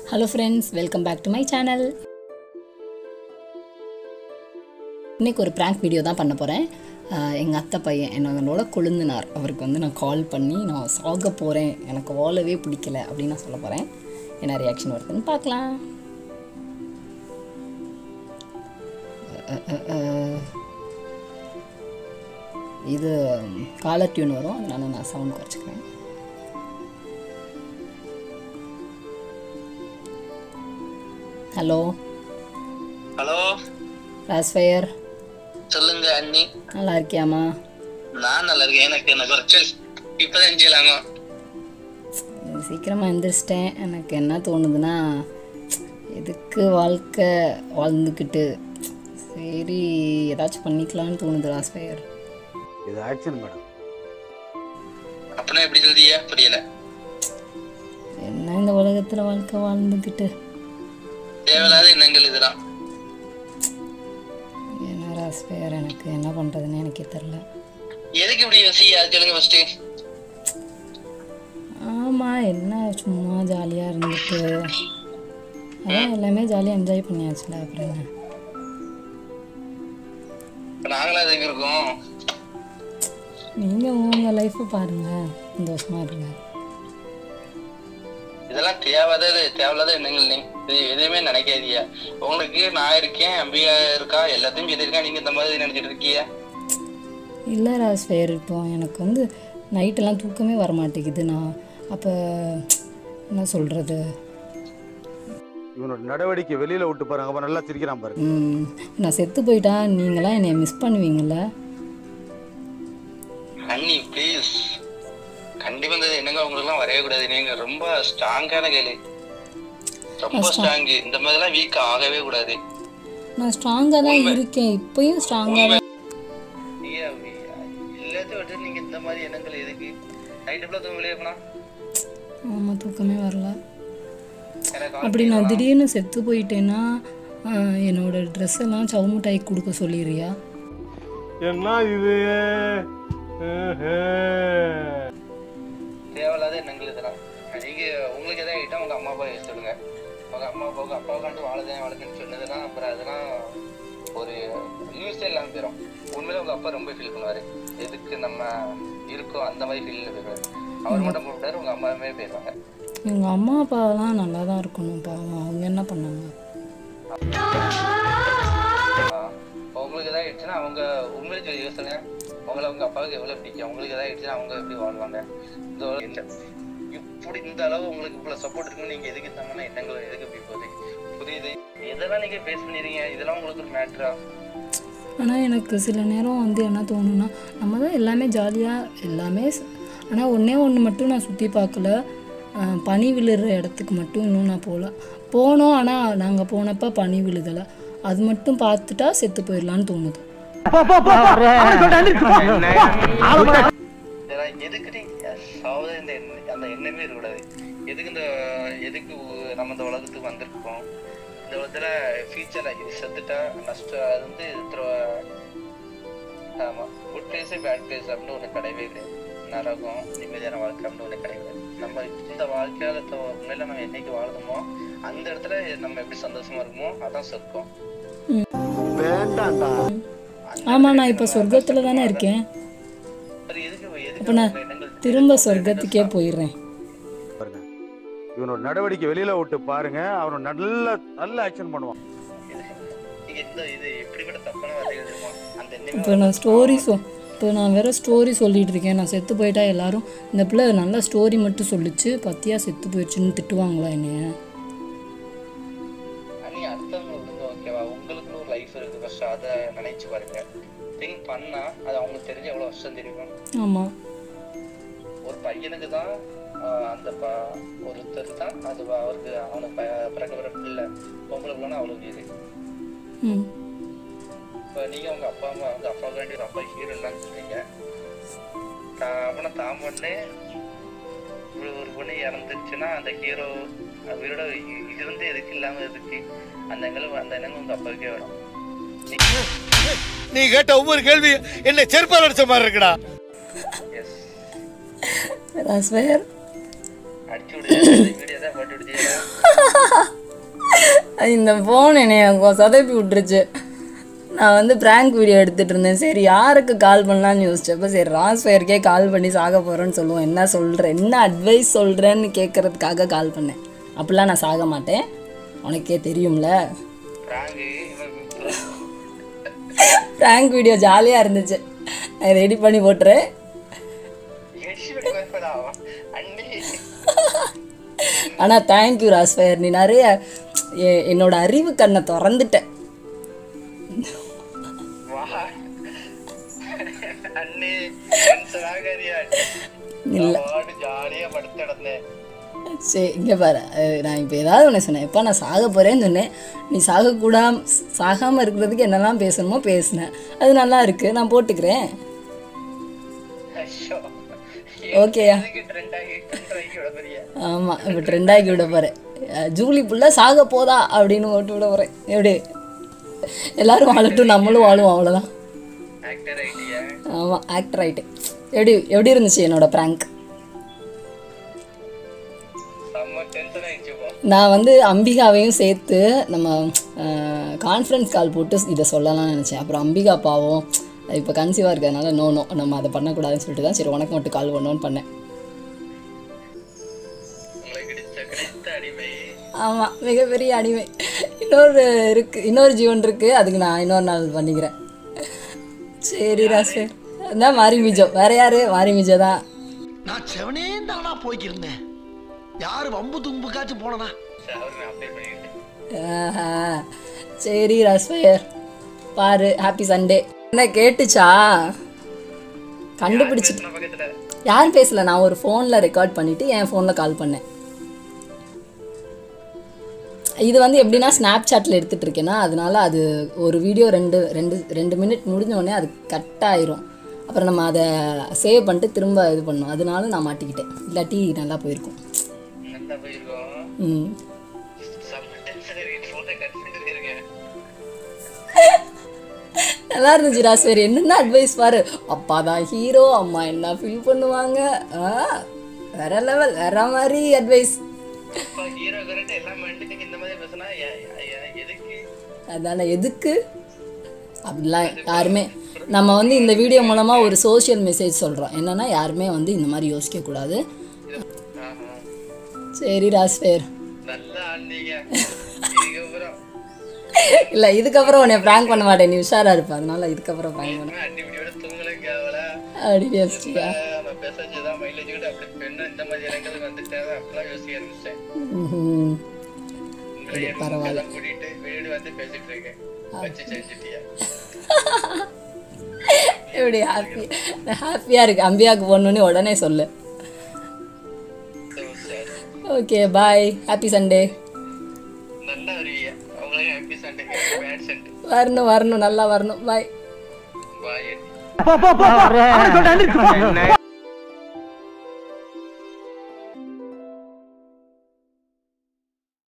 Hello friends welcome back to my channel இன்றைக்கி ஒரு prank video தான் பண்ண போகிறேன் எங்கள் அத்தை பையன் என்னோட கொழுந்தினார் அவருக்கு வந்து நான் கால் பண்ணி நான் சாக போகிறேன் எனக்கு வாழவே பிடிக்கல அப்படின்னு நான் சொல்ல போகிறேன் என்ன ரியாக்ஷன் வருதுன்னு பார்க்கலாம் அஹ், அஹ், அஹ். இது காலர் டியூன் வரும் அதனால நான் சவுண்ட் குறைச்சிக்கிறேன் ஹலோ ஹலோ ராஸ்ஃபயர் சொல்லுங்க அண்ணி நல்லா இருக்கியாம்மா நான் நல்லா இருக்கேன் எனக்கு என்ன குறைச்சல் இப்பதான் செய்யலாங்க சீக்கிரமாக எந்திரிச்சிட்டேன் எனக்கு என்ன தோணுதுன்னா எதுக்கு வாழ்க்கை வாழ்ந்துக்கிட்டு சரி ஏதாச்சும் பண்ணிக்கலாம்னு தோணுது ராஸ்ஃபயர் இது ஆக்ஷன் மேடம் அப்படின்னா எப்படி சொல்றியா புரியல என்ன இந்த உலகத்தில் வாழ்க்கை வாழ்ந்துக்கிட்டு தேவையில்லாத எண்ணங்கள் இதெல்லாம் என்ன ராஸ்ஃபயர் எனக்கு என்ன பண்ணுறதுன்னு எனக்கே தெரில எதுக்கு இப்படி யோசிக்க அது சொல்லுங்க ஃபர்ஸ்ட் ஆமாம் என்ன சும்மா ஜாலியாக இருந்துட்டு அதான் எல்லாமே ஜாலியாக என்ஜாய் பண்ணியாச்சுல அப்புறம் என்ன இப்ப நாங்களும் அதுக்கு இருக்கோம் நீங்கள் உங்கள் லைஃப்பை பாருங்கள் சந்தோஷமாக இருங்க இதெல்லாம் தேவையாத தேவையில்லாத எண்ணங்கள் நீ இது எதுவுமே நினைக்காதீங்க உங்களுக்கு நான் இருக்கேன் அம்பிகா இருக்கா எல்லாத்தையும் சொல்லியிருக்கேன் நீங்க இந்த மாதிரி நினைச்சிட்டு இருக்கீங்க இல்லை ராஸ்ஃபயர் இப்போ எனக்கு வந்து நைட்டெல்லாம் தூக்கமே வர மாட்டேங்குது நான் அப்போ என்ன சொல்கிறது இவனோட நடவடிக்கை வெளியில விட்டு பாருங்க அப்ப நல்லா சிரிக்கிறான் பாருங்க நான் செத்து போயிட்டா நீங்களாம் என்னை மிஸ் பண்ணுவீங்கள்ல அண்ணி ப்ளீஸ் கண்டிப்பா இந்த எண்ணங்கள் உங்களுக்கு எல்லாம் வரவே கூடாது நீங்க ரொம்ப ஸ்ட்ராங்கான கேளு ரொம்ப ஸ்ட்ராங் இந்த மாதிரிலாம் வீக் ஆகவே கூடாது நான் ஸ்ட்ராங்காக தான் இருக்கேன் இப்போயும் ஸ்ட்ராங்காக தான் ஐயா, எல்லாத்தையும் விட்டு நீங்க இந்த மாதிரி எண்ணங்கள் எதுக்கு நைட்டு ஃபுல்லாக தூங்க வெளியே போனா ஆமாம் தூக்கமே வரல எனக்கு அப்படி நான் திடீர்னு செத்து போயிட்டேன்னா ஆஹ், என்னோட ட்ரெஸ் எல்லாம் சவு மிட்டாய் கொடுக்க சொல்லிடுறியா என்ன இது தேவையில்லாத எண்ணங்கள் இதெல்லாம் நீங்க உங்களுக்கு எதாவது ஆகிட்டா உங்க அம்மா அப்பா சொல்லுங்க உங்க அம்மா அப்பாவுக்கு அப்பாவுக்காண்டு வாழதேன் வாழதுன்னு சொன்னதுன்னா அப்புறம் அதெல்லாம் ஒரு யூஸே இல்லாமல் போயிடும் உண்மையில உங்க அப்பா ரொம்ப ஃபீல் பண்ணுவாரு எதுக்கு நம்ம இருக்கோம் அந்த மாதிரி ஃபீல்ல போயிடுவாரு அவர் மட்டும் போட்டாரு உங்க அம்மாவே போயிடுவாங்க எங்கள் அம்மா அப்பாலாம் நல்லா தான் இருக்கணும் பாவம் அவங்க என்ன பண்ணாங்க ஆஹ் உங்களுக்கு எதாவது ஆயிடுச்சுன்னா அவங்க உண்மையிலே சொல்லி யோசிங்க உங்களை உங்க அப்பாவுக்கு எவ்வளவு பிடிக்கும் உங்களுக்கு எதாவது ஆயிடுச்சுன்னா அவங்க எப்படி வாழ்வாங்க இந்த ஒரு- இந்த இப்படி இந்த அளவு உங்களுக்கு இவ்வளவு சப்போர்ட் இருக்குன்னு நீங்க எதுக்கு இந்த மாதிரி எண்ணங்கள் எதுக்கு இப்படி போகுது புரியுது இதெல்லாம் நீங்க ஃபேஸ் பண்ணிருக்கீங்க இதெல்லாம் உங்களுக்கு ஒரு மேட்ரா ஆனால் எனக்கு சில நேரம் வந்து என்ன தோணுன்னா நம்ம தான் எல்லாமே ஜாலியாக எல்லாமே ஆனால் ஒன்றே ஒன்று மட்டும் நான் சுற்றி பார்க்கல அஹ், பனி விழுற இடத்துக்கு மட்டும் இன்னும் நான் போகல போனோம் ஆனால் நாங்கள் போனப்போ பனி விழுதலை அது மட்டும் பார்த்துட்டா செத்து போயிடலான்னு தோணுது இதெல்லாம் எதுக்கு நீங்க சாவது இந்த எண்ண- அந்த எண்ணமே இருக்கக்கூடாது எதுக்கு இந்த எதுக்கு உ- நம்ம இந்த உலகத்துக்கு வந்திருக்கோம் இந்த உலகத்துல ஃபியூச்சர்ல இது செத்துட்டா நஷ்டம் அது வந்து திரு- ஆமா குட் பிளேஸ் பேட் பிளேஸ் அப்படின்னு ஒண்ணு கிடையவே கிடையாது நரகம் நிம்மதியான வாழ்க்கை அப்படின்னு ஒண்ணு கிடையாது நம்ம இந்த வாழ்க்கையால த- உண்மையில நம்ம என்னைக்கு வாழணுமோ அந்த இடத்துல நம்ம எப்படி சந்தோஷமா இருக்குமோ அதான் சொர்க்கம் வேண்டாம்டா ஆமாம் நான் இப்போ சொர்க்கத்தில் தானே இருக்கேன் அது எதுக்கு எதுக்கு அப்போ நான் உங்க எண்ணங்கள் திரும்ப சொர்க்கத்துக்கே போயிடுறேன் பாருங்க இவனோட நடவடிக்கை வெளியில விட்டு பாருங்க அவன் நல்ல நல்ல ஆக்ஷன் பண்ணுவான் நீங்க இந்த இது எப்படிப்பட்ட தப்பான வார்த்தைகள் தெரியுமா அந்த எண்ணமே இப்போ நான் ஸ்டோரி சொ இப்போ நான் வேற ஸ்டோரி சொல்லிட்டு இருக்கேன் நான் செத்து போயிட்டா எல்லாரும் இந்த பிள்ளை நல்ல ஸ்டோரி மட்டும் சொல்லிச்சு பத்தியா செத்து போயிடுச்சுன்னு திட்டுவாங்களா என்னைய அனி அடுத்தவங்க விடுங்க ஓகேவா உங்களுக்குன்னு ஒரு லைஃப் இருக்கு ஃபர்ஸ்ட் அதை நினைச்சு பாருங்க திங்க் பண்ணா அது அவங்களுக்கு தெரிஞ்ச எவ்வளவு வருஷம் தெரியும் ஆமாம் ஒரு பையனுக்கு தான் ஆஹ், அந்த ப- ஒருத்தர் தான் அது வ- அவருக்கு அவனுக்கு ப- பிறக்க பிற பிள்ளை பொம்பளை பிள்ளைனா அவ்வளவு உயிர் ம் இப்போ நீங்க உங்க அப்பா அம்மா வந்து அப்பா வேண்டி ஒரு அப்பா ஹீரோ இல்லைன்னு சொல்றீங்க அப்பனா தான் பொண்ணு ஒரு ஒரு பொண்ணு இறந்துருச்சுன்னா அந்த ஹீரோ உயிரோட இ- இது வந்து எதுக்கு இல்லாம எதுக்கு அந்த எங்களை அந்த எண்ணங்கள் உங்க அப்பாவுக்கே வரும் நீ கேட்ட ஒவ்வொரு கேள்வி என்ன செருப்பால் அடிச்ச மாதிரி இருக்குடா எஸ் I swear அடிச்சு விடுங்க வீடியோ தான் போட்டு விடுதீங்க இந்த ஃபோன் என்னை சொதப்பி விட்டுருச்சு நான் வந்து ப்ராங்க் வீடியோ எடுத்துகிட்டு இருந்தேன் சரி யாருக்கு கால் பண்ணலான்னு யோசிச்சப்போ சரி ராஸ்ஃபயருக்கே கால் பண்ணி சாக போகிறேன்னு சொல்லுவோம் என்ன சொல்கிறேன் என்ன அட்வைஸ் சொல்கிறேன்னு கேட்குறதுக்காக கால் பண்ணேன் அப்படிலாம் நான் சாக மாட்டேன் உனக்கே தெரியும்ல பிராங்கு ப்ராங்க் வீடியோ ஜாலியாக இருந்துச்சு நான் ரெடி பண்ணி போட்டுறேன் அண்ணி ஆனால் தேங்க்யூ ராஸ்ஃபயர் நீ நிறைய எ- என்னோட அறிவு கண்ணை திறந்துட்ட வா அண்ணி டென்ஷன் ஆகாதியா இல்ல. வாடு ஜாலியா படுத்து கிடந்தேன் சரி இங்கே பாரு அஹ் நான் இப்போ ஏதாவது ஒன்று சொன்னேன் எப்போ நான் சாக போகிறேன்னு சொன்னேன் நீ சாகக்கூடாம சாகாமல் இருக்கிறதுக்கு என்னெல்லாம் பேசணுமோ பேசினேன் அது நல்லா இருக்குது நான் போட்டுக்கிறேன் ஐயோ ஓகேயா எதுக்கு ட்ரெண்ட் ஆகி ட்ரெண்ட் ஆகி விட பெரிய ஆமாம் இப்போ ட்ரெண்டாக்கி விட போகிறேன் ஜூலி புள்ள சாக போதா அப்படின்னு ஓட்டு விட போகிறேன் எப்படி எல்லாரும் வாழட்டும் நம்மளும் வாழுவோம் அவ்வளோதான் ஆக்டர் ஐடியா ஆமாம் ஆக்டர் ஆகிட்டு எப்படி எப்படி இருந்துச்சு என்னோட ப்ராங்க் செம்ம டென்ஷன் ஆயிடுச்சு போ நான் வந்து அம்பிகாவையும் சேர்த்து நம்ம கான்ஃபரன்ஸ் கால் போட்டு இதை சொல்லலாம்னு நினச்சேன் அப்புறம் அம்பிகா பாவம் இப்போ கன்சீவாக இருக்கிறதுனால நோ நோ நம்ம அதை பண்ணக்கூடாதுன்னு சொல்லிட்டு தான் சரி உனக்கு மட்டும் கால் பண்ணோன்னு பண்ணேன் உங்களுக்கு கிடைச்ச கிடைத்த அடிமை ஆமாம் மிகப்பெரிய அடிமை இன்னொரு இருக்குது இன்னொரு ஜீவன் இருக்குது அதுக்கு நான் இன்னொரு நாள் பண்ணிக்கிறேன் சரி ராசு அதான் மாரி மிஜோ வேற யாரு மாரி மிஜோ தான் நான் செவனே தானா போய்க்கிருந்தேன் யாரு வம்பு தும்புக்காச்சும் போனனா சரி அவரு நான் அப்டேட் பண்ணிக்கிட்டேன் ஆஹா. சரி ராஸ்ஃபயர் பாரு ஹாப்பி சண்டே என்ன கேட்டுச்சா கண்டுபிடிச்சி பேசுன பக்கத்துல யாரும் பேசல நான் ஒரு ஃபோனில் ரெக்கார்ட் பண்ணிவிட்டு என் ஃபோனில் கால் பண்ணேன் இது வந்து எப்படின்னா ஸ்னாப் சாட்டில் எடுத்துகிட்டு இருக்கேன்னா அதனால அது ஒரு வீடியோ ரெண்டு ரெண்டு ரெண்டு மினிட் முடிஞ்ச உடனே அது கட் ஆயிரும் அப்புறம் நம்ம அதை சேவ் பண்ணிட்டு திரும்ப இது பண்ணோம் அதனால நான் மாட்டிக்கிட்டேன் இல்லாட்டி நல்லா போயிருக்கும் நல்லா போயிருக்கோம் ம் செம்ம டென்ஷன் இருக்கு ஃபோனை கட் பண்ணிட்டு இருக்கேன் நல்லா இருந்துச்சு ராஸ்வேர் என்னென்ன அட்வைஸ் பாரு அப்பா தான் ஹீரோ அம்மா என்ன ஃபீல் பண்ணுவாங்க ஆ, வேற லெவல் வேற மாதிரி அட்வைஸ் அப்பா ஹீரோ கரெக்ட் எல்லாம் பண்ணிட்டு இந்த மாதிரி பேசினா எ- எ- எதுக்கு அதான எதுக்கு அப்படிலாம் யாருமே நம்ம வந்து இந்த வீடியோ மூலமாக ஒரு சோஷியல் மெசேஜ் சொல்கிறோம் என்னன்னா யாருமே வந்து இந்த மாதிரி யோசிக்கக்கூடாது ஆஹா. சரி ராஸ்வேர் நல்லா ஆண்டீங்க இதுக்கப்புறம் இல்லை இதுக்கப்புறம் உன்னை ப்ராங்க் பண்ண மாட்டேன் நீ உஷாரா இருப்ப அதனால இதுக்கப்புறம் ப்ராங்க் பண்ண அடி இப்படியோட தூங்கல கேவல அப்படி யோசிச்சியா நம்ம பேசாச்சு தான் மைலேஜ் கூட அப்படி பெண்ணு இந்த மாதிரி இடங்களுக்கு வந்துட்டேன் அப்படிலாம் யோசிக்க ஆரம்பிச்சிட்டேன் ம்ஹும். உங்களை பரவாயில்ல. எல்லாம் கூட்டிட்டு வீடு வந்து பேசிட்டு இருக்கேன் வச்சு செஞ்சுட்டியா எப்படி ஹாப்பி ஹாப்பியாக இருக்கு அம்பியாவுக்கு போகணுன்னு உடனே சொல்லு சரி ஓகே பாய் ஹாப்பி சண்டே நல்லா வருவீங்க அவங்களே ஹாப்பி சண்டே பேட் சண்டே வரணும் வரணும் நல்லா வரணும் பாய் பாய்